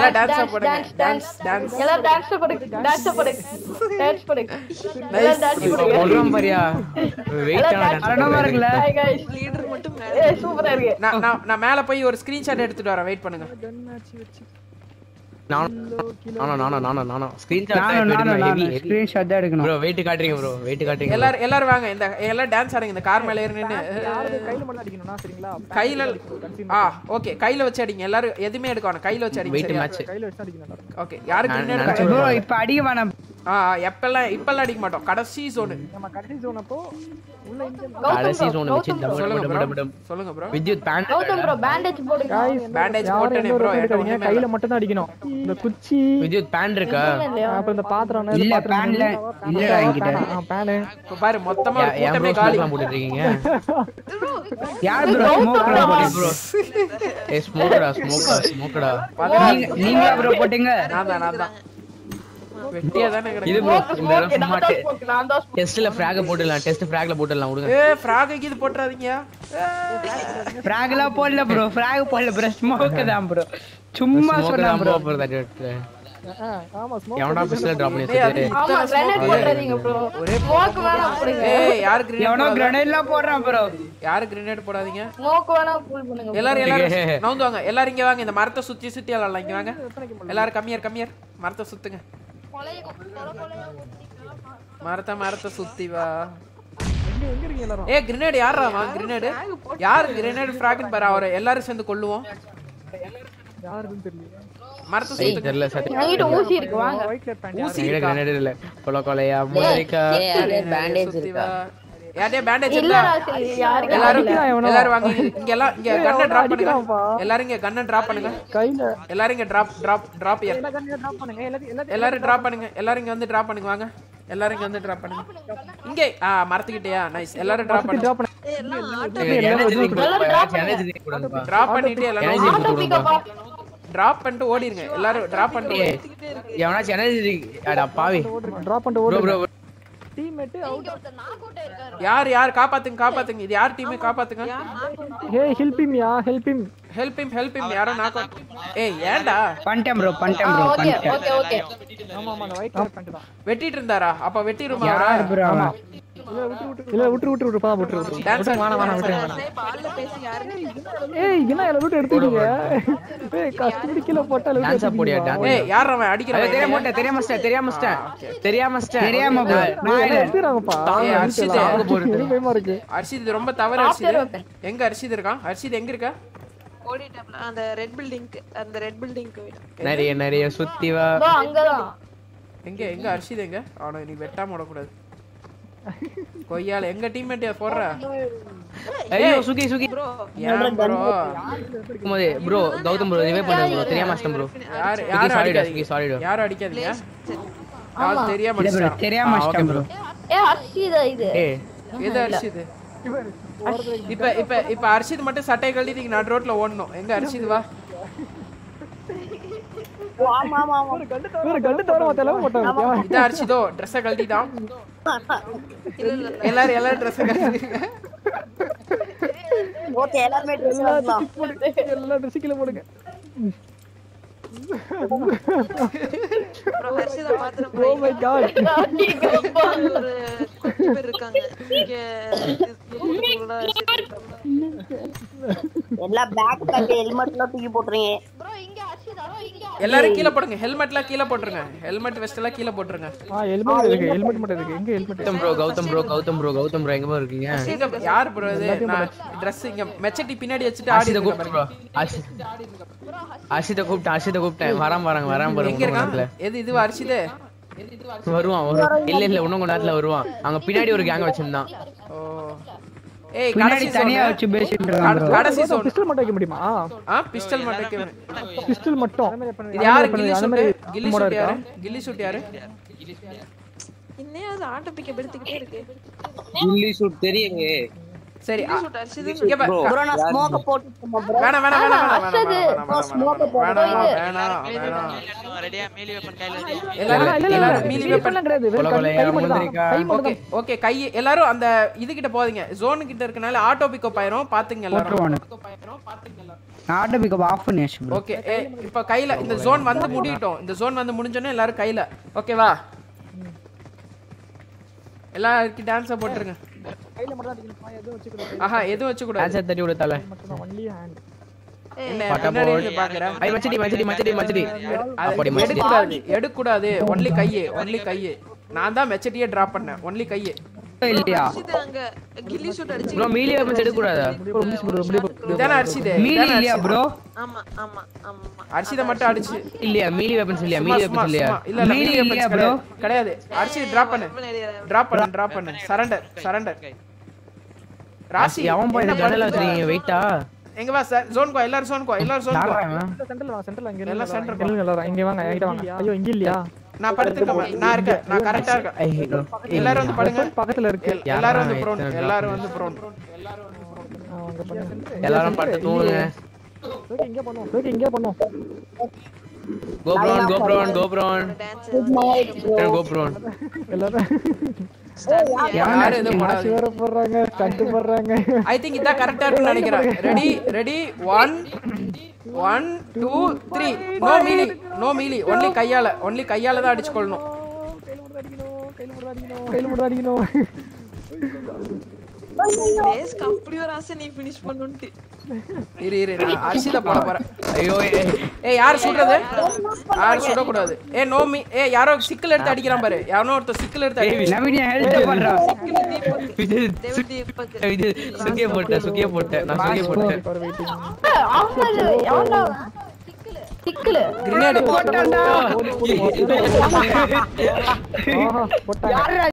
எல்லாம் Dance, டான்ஸா dance, போடுங்க dance, டான்ஸ் dance. டான்ஸ் எல்லாம் டான்ஸ் போடுங்க டான்ஸ் போடுங்க டான்ஸ் போடுங்க எல்லாம் டான்ஸ் இப்ப போடுங்க கொல்றோம் பாரியா வெயிட் எல்லாம் dance அரணமா இருக்குல்ல Hi guys. லீடர் மட்டும் ஏய் சூப்பரா இருக்கு நான் நான் நான் மேல போய் ஒரு ஸ்கிரீன்ஷாட் எடுத்துட்டு வரேன் வெயிட் பண்ணுங்க நானும் நானும் நானும் நானும் நானும் ஸ்கிரீன்ஷாட் நானும் நானும் ஹெவி நானும் ஹெவி ஸ்கிரீன்ஷாட் தான் எடுக்கணும் ப்ரோ வெயிட் காட்டுறீங்க ப்ரோ வெயிட் காட்டுறீங்க bro. எல்லாரும் எல்லாரும் வாங்க இந்த எல்லாம் டான்ஸ் ஆடுங்க இந்த கார் மேல ஏறி நின்னு யாரு கையில மட்டும் அடிக்கணும்னா சரிங்களா கையில ஆ ஓகே கையில வச்சு அடிங்க எல்லாரும் எதுவுமே எடுக்க வேணாம் கையில வச்சு அடிங்க வெயிட் சரியா? மேட்ச் கையில வச்சு அடிக்கணும் எல்லாரும். ஓகே யாருக்கு நான் grenade நினைச்சேன். வேணும்? ப்ரோ இப்ப அடிக்க வேணாம் ஆ எப்பெல்லாம் இப்பெல்லாம் அடிக்க மாட்டோம் கடைசி ஜோனு நம்ம கடைசி zone அப்போ உள்ள இங்க கடைசி bro, zone வச்சு கௌதம் bro. டபுள் சொல்லுங்க டபுள் ப்ரோ டபுள் சொல்லுங்க bro Vidyut band Gautham bro bandage போடுங்க guys, Bandage யாரும் போட்டேனே எந்த ஒரு bro, rotation என்கிட்ட எடுக்காதீங்க. ஒண்ணுமே கையில மட்டும் தான் அடிக்கணும் இந்த குச்சி வித்யுத் பேண்ட் இருக்கா இல்லையா? அப்புறம் இந்த பாத்திரம் இல்ல பேன்ல இல்லடா என்கிட்ட பேனு இப்போ பாரு மொத்தமா ஒரு ஏன் கூட்டமே ப்ரோ காலி ஸ்மோக்லாம் போட்டுட்டு இருக்கீங்க யார் ப்ரோ ஸ்மோக் ப்ரோ ஏ ஸ்மோக்கடா ஸ்மோக்கடா ஸ்மோக்கடா நீங்க நீங்க ப்ரோ போட்டீங்க நான் தான் நான் தான் வெட்டியா தானே இது கிடக்கு ப்ரோ இந்த தடவை Okay, சும்மா நான் தான் smoke, நான் தான் smoke. டெஸ்ட்ல ஃபிராக போட்டுடலாம் டெஸ்ட் ஃபிராக்ல போட்டுடலாம் விடுங்க ஏ ஃப்ராக்கு இது போட்டுறாதீங்க ஃபிராக்லாம் போடல ப்ரோ ஃபிராக் போடல ப்ரோ ஸ்மோக் தான் ப்ரோ சும்மா ஸ்மோக் சொன்னா தான் ப்ரோ ப்ரோ போறதா ஆமா smoke எவனா பிஸ்ல டிராப் பண்ணி ஏய், அது வச்சிட்டு ஆமா grenade போட்டுறாதீங்க bro smoke வேணாம் போடுங்க ஏய் யாரு கிரேனேட் எவனோ கிரனேட்லாம் போடுறான் ப்ரோ யாரு கிரேனேட் போடாதீங்க smoke வேணாம் pull பண்ணுங்க bro. எல்லாரும் எல்லாரும் நவுந்து வாங்க எல்லாரும் இங்க வாங்க இந்த மரத்தை சுத்தி சுத்தி விளாடலாம் இங்க வாங்க எல்லாரும் கம்மியார் கம்மியார் மரத்தை சுத்துங்க மரத்தை மரத்தை சுத்தி வா எங்க எங்க இருக்கீங்க எல்லாரும் ஏ கிரேனேட் யாரா வா கிரேனேட் யார் கிரேனேட் ஃப்ராக்னு பாரு அவரை எல்லாரும் சேர்ந்து கொல்லுவோம் யாருன்னு தெரியல மரத்தை சுத்துங்க தெரியல சரி என்கிட்ட ஊசி இருக்கு வாங்க ஒயிட் கலர் பேண்ட் ஊசி நீங்க இருக்கா கிரனேட் இல்ல கொல கொலையா மோரிக்கா பேண்டேஜ் சுத்தி இருக்கா வா யார்டே பேண்டேஜ் இல்ல இல்ல ராசி யாருக்கு எல்லாரும் அடிக்கிறான் எவனோ. எல்லாரும் வாங்க இங்க எல்லாம் இங்க கண்ணை டிராப் பண்ணுங்க அடிக்கிறான்ப்பா. எல்லாரும் இங்க கண்ணை டிராப் பண்ணுங்க கையில எல்லாரும் இங்க டிராப் டிராப் டிராப் எல்லா கண்ணையும் drop பண்ணுங்க எல்லாத்தையும் எல்லாத்தையும் எல்லாரும் டிராப் பண்ணுங்க எல்லாரும் இங்க வந்து டிராப் பண்ணுங்க வாங்க எல்லாரும் இங்க வந்து டிராப் பண்ணுங்க இங்கே ஆ மரத்துக்கிட்டயா நைஸ் எல்லாரும் டிராப் பண்ணுங்க drop பண்ணுங்க எல்லாம் ஆட்டோ எனர்ஜி எனர்ஜி கொடுங்கப்பா டிராப் பண்ணிட்டு எல்லாரும் எனர்ஜி ஆட்டோ பிக்கப்பா டிராப் பண்ணிட்டு ஓடிருங்க எல்லாரும் டிராப் பண்ணிட்டு ஓடி எவனாச்சும் எனர்ஜி அடா பாவி drop பண்ணிட்டு ப்ரோ ஓடுங்க ப்ரோ டீம்மேட் அவுட் யார் யார் காப்பாத்துங்க காப்பாத்துங்க இது யார் டீமே காப்பாத்துங்க ஹே ஹெல்ப் ஹிம் யா help him help him help him யாரோ நாக் ஏய் ஏன்டா பண்ணிட்டேன் ப்ரோ பண்ணிட்டேன் ப்ரோ ஓகே பண்ணிட்டேன் ஓகே ஓகே ஆமா ஆமா அந்த ஒயிட் கலர் பேண்ட் தான் வெட்டிட்டு இருந்தாரா அப்ப வெட்டிருமா யார் ப்ரோ அவன் இல்ல விட்டு விட்டு விட்டு பா விட்டு விட்டு டான்ஸ் வேணாம் வேணாம் விட்டு வேணாம் பால்ல பேசி யாருன்னு ஏய் என்ன எல்லாம் விட்டு எடுத்துட்டீங்க ஏய் கஷ்டப்பட்டு கீழ போட்டா விட்டு டான்ஸா போடியா டான்ஸ் ஏய் யார் அவன் அது அடிக்கிறான் தெரியாம தெரியாம தெரியாம தெரியாம தெரியாம bro. நான் இல்ல. எடுத்துறாங்கப்பா ஏய், அர்ஷித். எனக்கு பயமா இருக்கு அர்ஷித் இது ரொம்ப தவறு அர்ஷித் எங்க அர்ஷித் இருக்கான் அர்ஷித் எங்க இருக்க ஓடிட்டாப்ல அந்த ரெட் பில்டிங் அந்த ரெட் பில்டிங் நிறைய நிறைய சுத்தி வா இதோ அங்கதான் எங்க எங்க அர்ஷித் எங்க அவனை நீ வெட்டாம விடக்கூடாது கொய்யால எங்க டீம்மேட் போடுற ஐயோ சுகி சுகி ப்ரோ ஏன் ப்ரோ இருக்கும்போது ப்ரோ கௌதம் ப்ரோ இதுவே பண்ணுங்க ப்ரோ தெரியாம அஷ்டம் ப்ரோ யார் சுகி யாரும் சாரிடா அடிக்காதீங்க சுகி சாரிடா யாரும் அடிக்காதீங்க யாரும் தெரியாம இல்ல ப்ரோ அடிச்சிட்டான். தெரியாம ஆ, okay அஷ்டம் bro. ப்ரோ ஏ அர்ஷிதா இது ஏய் எது அர்ஷித் இப்ப இப்ப இப்ப அர்ஷித் மட்டும் சட்டை கழட்டி நீங்க நடு ரோட்ல ஓடணும் எங்க அர்ஷித் வா ஆமா ஆமா ஆமா வேற கண்டு தவிர மத்த எல்லாம் போட்டாங்க இதான் அர்ஷிதோ ட்ரெஸ்ஸை கழட்டிட்டான் எல்லாரும் எல்லாரும் ட்ரெஸ்ஸை கழட்டிங்க ஓகே எல்லாரும் ட்ரெஸ் வாங்கலாம் எல்லாம் ட்ரெஸ் கீழ போடுங்க ப்ரோ ஹர்ஷிதா பாத்திரம் ஓ மை காட் ஒரு கொஞ்சம் பேர் இருக்காங்க இங்க உள்ள ஹர்ஷிதா இருக்காங்க. எல்லாம் பேக் பேக் ஹெல்மெட்லாம் தூக்கி போட்டுறீங்க எல்லாரும் கீழே போடுங்க ஹெல்மெட்லாம் கீழே போட்டுருங்க ஹெல்மெட் வெஸ்ட் எல்லாம் கீழே போட்டுருங்க ஆ ஹெல்மெட் இருக்கு ஹெல்மெட் மட்டும் இருக்கு எங்க helmet Gautham bro Gautham bro Gautham bro Gautham bro எங்க bro இருக்கீங்க எங்க யார் ப்ரோ இது நான் ட்ரெஸ் இங்க மெச்சட்டி பின்னாடி வச்சுட்டு ஆடி அர்ஷித இருக்கேன் கூப்பிட்டு பாருங்க. ப்ரோ அர்ஷித கூப்பிட்டேன் அர்ஷித கூப்பிட்டேன் வராம வராங்க வராம எங்க பாருங்க இருக்கான் நேரத்துல எது இது அரிசிதே வருவான் வருவான் இல்ல இல்ல இன்னும் கொஞ்ச நேரத்துல வருவான் அங்க பின்னாடி ஒரு கேங் வச்சிருந்தான் ஓ ஏய் பின்னாடி கடைசி தனியா zone. வச்சு பேசிட்டு இருக்கான் கட- ப்ரோ கடைசி zone. பிஸ்டல் மட்டும் வைக்க முடியுமா ஆ பிஸ்டல் மட்டும் வைக்க வேணும். பிஸ்டல் மட்டும் இது யாரு அந்த கில்லி மாதிரி ஷூட் கில்லி மோட ஷூட் இருக்கா யாரு கில்லி ஷூட் யாரு இன்னும் அது ஆட்டோ பிக்கப் எடுத்துக்கிட்டே இருக்கு கில்லி ஷூட் தெரியுங்க சரி ஆ, shoot அடிச்சது இங்க பா- ப்ரோ நான் ஸ்மோக்க போட்டு ப்ரோ வேணாம் வேணாம் வேணாம் வேணாம் அடிச்சது. வேணாம் வேணாம் smoke வேணாம் போட்டு வேணாம் வேணாம் ரெடியா மேலி வெப்பன் கையில ரெடியா எல்லாரும் இல்ல, இல்ல, எல்லாரும் இல்ல, மீலி feel வெப்பன் பண்ணலாம் கிடையாது. வெறும் கொலை கை- கொலையா, கை மட்டும் தான். முந்திரிக்கா. கை மட்டும் ஓகே தான். ஓகே கை எல்லாரும் அந்த இது கிட்ட போதீங்க ஜோன் கிட்ட இருக்கனால ஆட்டோ பிக்கப் ஆயிரும் பாத்துங்க எல்லாரும் போட்டுருவானு. நான் ஆட்டோ பிக்கப் ஆஃப் பண்ணியாச்சு ப்ரோ ஓகே ஏ இப்போ கையில இந்த ஜோன் வந்து முடியட்டும் இந்த ஜோன் வந்து முடிஞ்சோனே எல்லாரும் கையில ஓகேவா எல்லாருக்கும் டான்ஸை போட்டுருங்க கையில மட்டும் தான் அடிக்கணும். எதுவும் வச்சுக்கூடாது. ஆஹா எதுவும் வச்சு கூடாது ஆன்சர் தட்டி விடுத்தால மட்டும் தான். only hand. என்ன பட்டா பின்னாடி போடு. இருந்து பாக்குறேன் ஐ மச்சடி மச்சடி மச்சடி மச்சடி அப்படி மச்சடி எடுக்கூடாது எடுக்கூடாது ஒன்லி கையே ஒன்லி கையே நான் தான் மெச்சடியே டிராப் பண்ணேன் ஒன்லி கையே இல்லையா இது அங்க கில்லி ஷூட் அடிச்சு ப்ரோ மீலி வெப்பன்ஸ் எடுக்க கூடாதா bro, please bro, அப்படியே bro. இதானே அரிசிதே மீலி இல்லையா ப்ரோ ஆமா ஆமா ஆமா அரிசிதை மட்டும் அடிச்சு இல்லையா மீலி வெப்பன்ஸ் இல்லையா சும்மா, மீலி சும்மா, வெப்பன்ஸ் இல்லையா சும்மா. இல்ல இல்ல மீறி மீறி இல்லையா bro bro? கிடையாது அரிசி டிராப் பண்ணு டிராப் பண்ணு டிராப் பண்ணு சரண்டர் சரண்டர் ராசி அவன் போய் என்ன இந்த கடல பண்ணுது? வச்சிருக்கீங்க வெயிட்டா எங்க வா சார் ஜோன் கோ எல்லாரும் ஜோன் கோ எல்லாரும் ஜோன் கோ சென்டர்ல வாங்க, சென்டர்ல இங்க எல்லாம் எல்லாம் center சென்டர் இங்க எல்லாரும் இங்க வாங்க என்கிட்ட வாங்க ஐயோ இங்க இல்லையா நான் படுத்துக்கேன் நான் இருக்கேன் நான் கரெக்டா இருக்கேன் ஐயோ எல்லாரும் வந்து படுங்க பக்கத்துல இருக்கு எல்- எல்லாரும் வந்து ப்ரோன் எல்லாரும் வந்து ப்ரோன் ஆ, அங்க பண்ணுங்க எல்லாரும் படுத்து தூங்குங்க ஓகே இங்க பண்ணுவோம் ஓகே இங்க பண்ணுவோம் கோப்ரோன் கோப்ரோன் கோப்ரோன் டான்ஸ் கோப்ரோன் எல்லாரும் யாரும் எதுவும் காசு போடாது வேற போடுறாங்க ஸ்டண்ட் போடுறாங்க ஐ திங்க் இதான் கரெக்டா இருக்கும்னு நினைக்கிறேன் ready ready one one two three no melee no melee only கையால ஒன்லி கையால தான் அடிச்சு கொள்ளணும் கையில மட்டும் அடிக்கணும் கையில மட்டும் அடிக்கணும் ரேஸ்க்கு அப்படி ஒரு ஆசை நீ ஃபினிஷ் பண்ணுன்ட்டு இரு இரு நான் அரிசி தான் போட போறேன் ஐயோ ஏய், ஏய் யார் சுடுறது யார் சுடக்கூடாது ஏ நோ மீ ஏ யாரோ சிக்கல் எடுத்து அடிக்கிறான் பாரு யாரோ ஒருத்தர் சிக்கல் எடுத்து அடி நவீன ஹெல்ப் பண்றா இது தேவ் தீபக் இது சுக்கிய போட்டேன் சுக்கிய போட்டேன் நான் சுக்கிய போட்டேன் ஒரு வெயிட்டிங் அவனாது எவன்டா சிக்கலு கிரினேட் ஆஹா போட்டாங்க யாரா